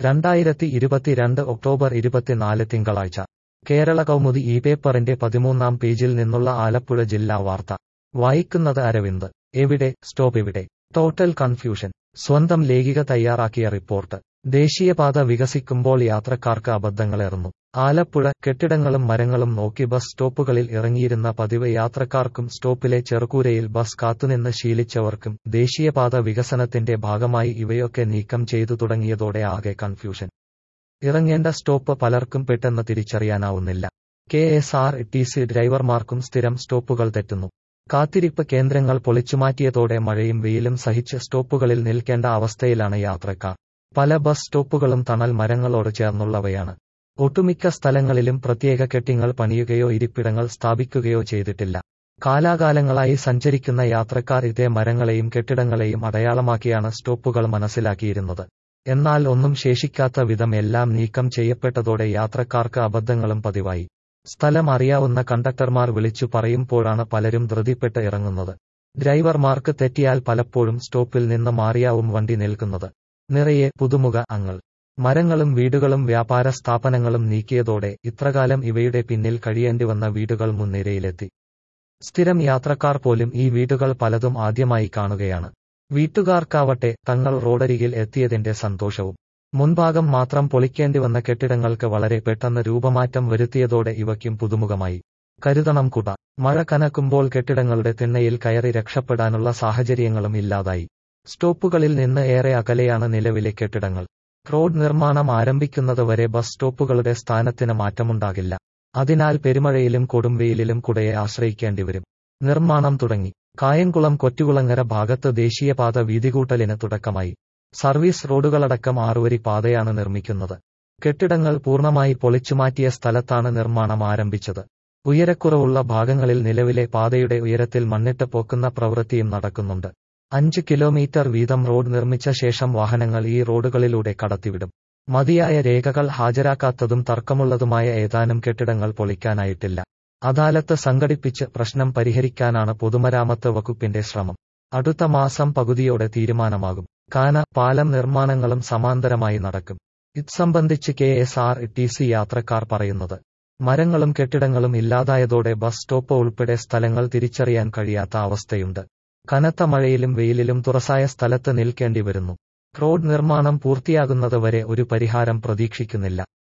രണ്ടായിരത്തി ഇരുപത്തിരണ്ട് ഒക്ടോബർ ഇരുപത്തിനാല് തിങ്കളാഴ്ച കേരള കൗമുദി ഈ പേപ്പറിന്റെ പതിമൂന്നാം പേജിൽ നിന്നുള്ള ആലപ്പുഴ ജില്ലാ വാർത്ത വായിക്കുന്നത് അരവിന്ദ് എവിടെ സ്റ്റോപ്പ് എവിടെ ടോട്ടൽ കൺഫ്യൂഷൻ സ്വന്തം ലേഖിക തയ്യാറാക്കിയ റിപ്പോർട്ട് ദേശീയപാത വികസിക്കുമ്പോൾ യാത്രക്കാർക്ക് അബദ്ധങ്ങളേറുന്നു ആലപ്പുഴ കെട്ടിടങ്ങളും മരങ്ങളും നോക്കി ബസ് സ്റ്റോപ്പുകളിൽ ഇറങ്ങിയിരുന്ന പതിവ് യാത്രക്കാർക്കും സ്റ്റോപ്പിലെ ചെറുകൂരയിൽ ബസ് കാത്തുനിന്ന് ശീലിച്ചവർക്കും ദേശീയപാത വികസനത്തിന്റെ ഭാഗമായി ഇവയൊക്കെ നീക്കം ചെയ്തു തുടങ്ങിയതോടെ ആകെ കൺഫ്യൂഷൻ ഇറങ്ങേണ്ട സ്റ്റോപ്പ് പലർക്കും പെട്ടെന്ന് തിരിച്ചറിയാനാവുന്നില്ല K S R T C ഡ്രൈവർമാർക്കും സ്ഥിരം സ്റ്റോപ്പുകൾ തെറ്റുന്നു കാത്തിരിപ്പ് കേന്ദ്രങ്ങൾ പൊളിച്ചുമാറ്റിയതോടെ മഴയും വെയിലും സഹിച്ച് സ്റ്റോപ്പുകളിൽ നിൽക്കേണ്ട അവസ്ഥയിലാണ് യാത്രക്കാർ പല ബസ് സ്റ്റോപ്പുകളും തണൽ മരങ്ങളോട് ചേർന്നുള്ളവയാണ് ഒട്ടുമിക്ക സ്ഥലങ്ങളിലും പ്രത്യേക കെട്ടിങ്ങൾ പണിയുകയോ ഇരിപ്പിടങ്ങൾ സ്ഥാപിക്കുകയോ ചെയ്തിട്ടില്ല കാലാകാലങ്ങളായി സഞ്ചരിക്കുന്ന യാത്രക്കാർ ഇതേ മരങ്ങളെയും കെട്ടിടങ്ങളെയും അടയാളമാക്കിയാണ് സ്റ്റോപ്പുകൾ മനസ്സിലാക്കിയിരുന്നത് എന്നാൽ ഒന്നും ശേഷിക്കാത്ത വിധം എല്ലാം നീക്കം ചെയ്യപ്പെട്ടതോടെ യാത്രക്കാർക്ക് അബദ്ധങ്ങളും പതിവായി സ്ഥലം അറിയാവുന്ന കണ്ടക്ടർമാർ വിളിച്ചു പറയുമ്പോഴാണ് പലരും ധൃതിപ്പെട്ട് ഇറങ്ങുന്നത് ഡ്രൈവർമാർക്ക് തെറ്റിയാൽ പലപ്പോഴും സ്റ്റോപ്പിൽ നിന്ന് മാറിയാവും വണ്ടി നിൽക്കുന്നത് നിറയെ പുതുമുഖ അങ്ങൾ മരങ്ങളും വീടുകളും വ്യാപാര സ്ഥാപനങ്ങളും നീക്കിയതോടെ ഇത്രകാലം ഇവയുടെ പിന്നിൽ കഴിയേണ്ടി വന്ന വീടുകൾ മുൻനിരയിലെത്തി സ്ഥിരം യാത്രക്കാർ പോലും ഈ വീടുകൾ പലതും ആദ്യമായി കാണുകയാണ് വീട്ടുകാർക്കാവട്ടെ തങ്ങൾ റോഡരികിൽ എത്തിയതിന്റെ സന്തോഷവും മുൻഭാഗം മാത്രം പൊളിക്കേണ്ടി വന്ന കെട്ടിടങ്ങൾക്ക് വളരെ പെട്ടെന്ന് രൂപമാറ്റം വരുത്തിയതോടെ ഇവയ്ക്കും പുതുമുഖമായി കരുതണം കുട മഴ കനക്കുമ്പോൾ കെട്ടിടങ്ങളുടെ തിണ്ണയിൽ കയറി രക്ഷപ്പെടാനുള്ള സാഹചര്യങ്ങളും ഇല്ലാതായി സ്റ്റോപ്പുകളിൽ നിന്ന് ഏറെ അകലെയാണ് നിലവിലെ കെട്ടിടങ്ങൾ റോഡ് നിർമ്മാണം ആരംഭിക്കുന്നതുവരെ ബസ് സ്റ്റോപ്പുകളുടെ സ്ഥാനത്തിന് മാറ്റമുണ്ടാകില്ല അതിനാൽ പെരുമഴയിലും കൊടുംവെയിലിലും കുടയെ ആശ്രയിക്കേണ്ടിവരും നിർമ്മാണം തുടങ്ങി കായംകുളം കൊറ്റുകുളങ്ങര ഭാഗത്ത് ദേശീയപാത വീതികൂട്ടലിന് തുടക്കമായി സർവീസ് റോഡുകളടക്കം ആറുവരി പാതയാണ് നിർമ്മിക്കുന്നത് കെട്ടിടങ്ങൾ പൂർണ്ണമായി പൊളിച്ചുമാറ്റിയ സ്ഥലത്താണ് നിർമ്മാണം ആരംഭിച്ചത് ഉയരക്കുറവുള്ള ഭാഗങ്ങളിൽ നിലവിലെ പാതയുടെ ഉയരത്തിൽ മണ്ണിട്ട് പോക്കുന്ന പ്രവൃത്തിയും നടക്കുന്നുണ്ട് അഞ്ച് കിലോമീറ്റർ വീതം റോഡ് നിർമ്മിച്ച ശേഷം വാഹനങ്ങൾ ഈ റോഡുകളിലൂടെ കടത്തിവിടും മതിയായ രേഖകൾ ഹാജരാക്കാത്തതും തർക്കമുള്ളതുമായ ഏതാനും കെട്ടിടങ്ങൾ പൊളിക്കാനായിട്ടില്ല അദാലത്ത് സംഘടിപ്പിച്ച് പ്രശ്നം പരിഹരിക്കാനാണ് പൊതുമരാമത്ത് വകുപ്പിന്റെ ശ്രമം അടുത്ത മാസം പകുതിയോടെ തീരുമാനമാകും കാന പാലം നിർമ്മാണങ്ങളും സമാന്തരമായി നടക്കും ഇത് സംബന്ധിച്ച് K S R T C യാത്രക്കാർ പറയുന്നത് മരങ്ങളും കെട്ടിടങ്ങളും ഇല്ലാതായതോടെ ബസ് സ്റ്റോപ്പ് ഉൾപ്പെടെ സ്ഥലങ്ങൾ തിരിച്ചറിയാൻ കഴിയാത്ത അവസ്ഥയുണ്ട് കനത്ത മഴയിലും വെയിലിലും തുറസായ സ്ഥലത്ത് നിൽക്കേണ്ടി വരുന്നു റോഡ് നിർമ്മാണം പൂർത്തിയാകുന്നതുവരെ ഒരു പരിഹാരം പ്രതീക്ഷിക്കുന്നില്ല